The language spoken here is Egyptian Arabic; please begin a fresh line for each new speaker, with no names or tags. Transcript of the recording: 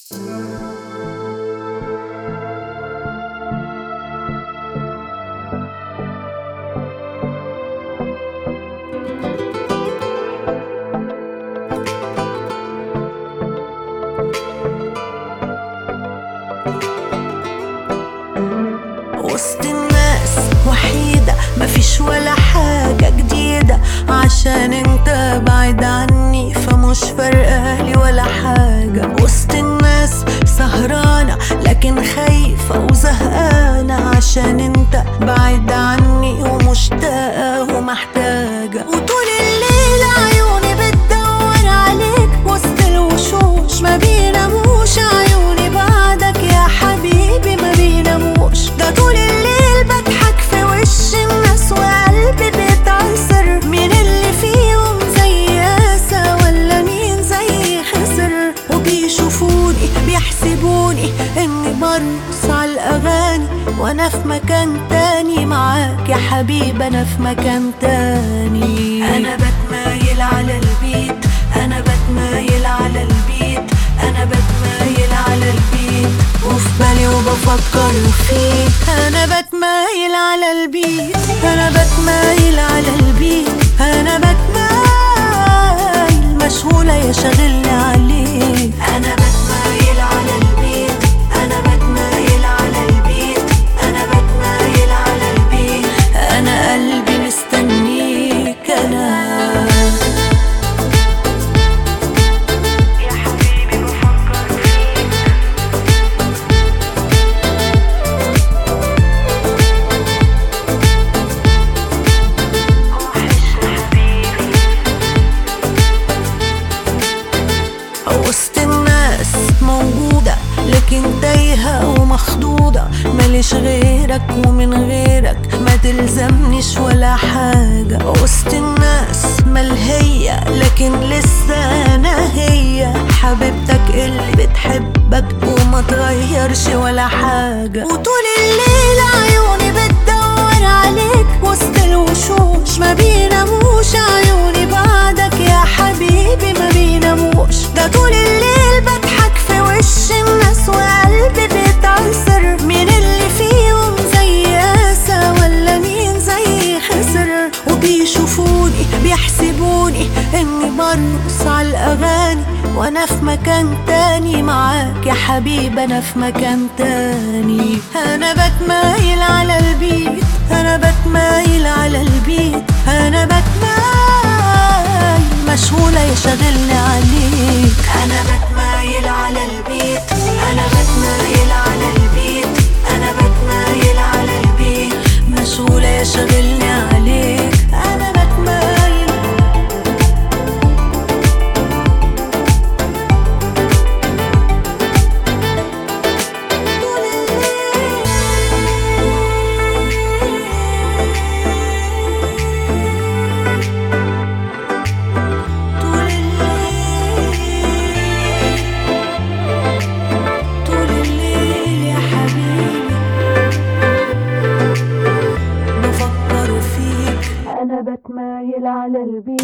وسط الناس وحيدة مفيش ولا حاجة جديدة عشان انت بعيد عني فمش فارقالي ولا حاجة وسط الناس سهرانة لكن خايفة وزهقانة عشان انت بعيد عني ومشتاقة ومحتاجة وطول الليل عيوني بتدور عليك وسط الوشوش ما بيناموش عيوني بعدك يا حبيبي ما بيناموش ده طول الليل بضحك في وش الناس وقلبي بيتعصر مين اللي فيهم زي ياسا ولا مين زي خسر وبيشوفوني بيحسبوني اني برقص على الاغاني وانا في مكان تاني معاك يا حبيبي انا في مكان تاني انا بتمايل على البيت انا بتمايل على البيت انا بتمايل على البيت وفي بالي وبفكر فيك انا بتمايل على البيت انا بتمايل على البيت انا بتمايل مشغولة يا شاغلني عليك انا بتمايل على البيت انا بتمايل على البيت انا بتمايل على البيت انا قلبي مستنيك انا يا حبيبي بفكر فيك وسط الناس موجودة لكن تايهة ومخضوضة ماليش غيرك ومن غيرك ما تلزمنيش ولا حاجة وسط الناس ملهية لكن لسه أنا هي حبيبتك اللي بتحبك وما تغيرش ولا حاجة وطول الليل عيوني بتدور عليك وسط الوشوش ما بيناموش عيوني بعدك يا حبيبي ما بيناموش ده طول الليل بضحك في وش الناس وقلبي بيتعصر مين اللي فيهم زي ياسا ولا مين زي خسر وبيشوفوني بيحسبوني اني برقص على الاغاني وانا في مكان تاني معاك يا حبيبي انا في مكان تاني انا بتمايل على البيت انا بتمايل على البيت انا بتمايل مشغولة يا شاغلني عليك انا بتمايل على البيت انا بتمايل على البيت انا بتمايل على البيت مشغولة يا شاغلني عليك انا بتمايل طول الليل طول الليل طول الليل يا حبيبي بفكر فيك أنا بتمايل على البيت